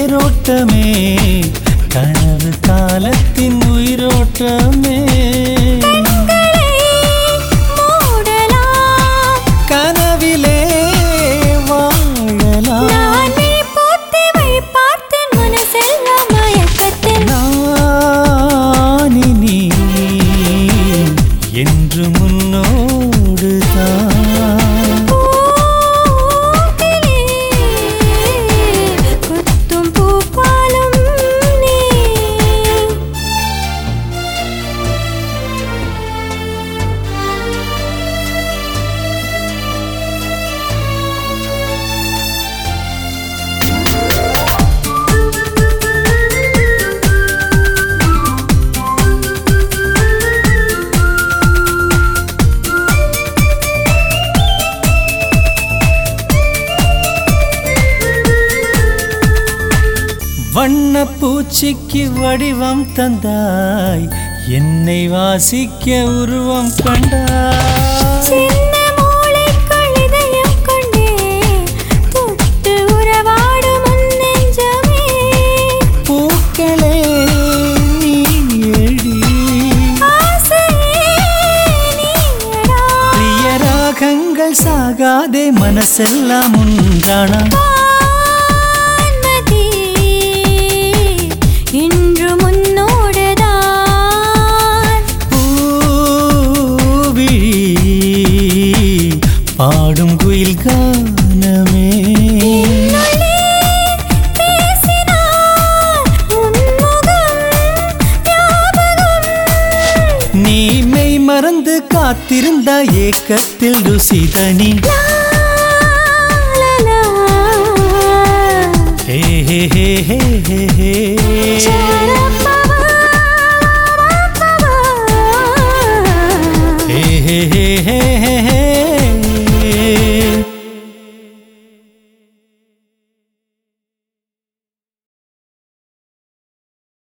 தேரோட்டமே கனவு காலத்தின் உயிரோட்டமே மூடலாம் கனவிலே வாழலாம் நானே போத்தி வை பார்த்தேன் மனசெல்லாம் மயக்கத்தில் நானினி என்று முன்னோடுதான் பூக்கிலே கொத்தும் பூப்பாலும் நீ வண்ண பூச்சிக்கு வடிவம் தந்தாய் என்னை வாசிக்க உருவம் கண்டாய் சின்ன மூளைக்குள் இதயம் கொண்டே தொட்டு உறவாடும் உன் நெஞ்சமே பூக்களே நீ எடி ஆசையே நீயடா பிரிய ராகங்கள் சாகாதே மனசெல்லாம் உண்டானா வான்மதி இன்று முன்னோடுதான் பூவிழி பாடும் குயில் கானமே என்னுள்ளே பேசினார் உன் முகம் ஞாபகம் நீ மெய் மறந்து காத்திருந்த ஏக்கத்தில் ருசிதனி லா, லா, லா. ஹே ஹே ஹே ஹே ஹே ஹே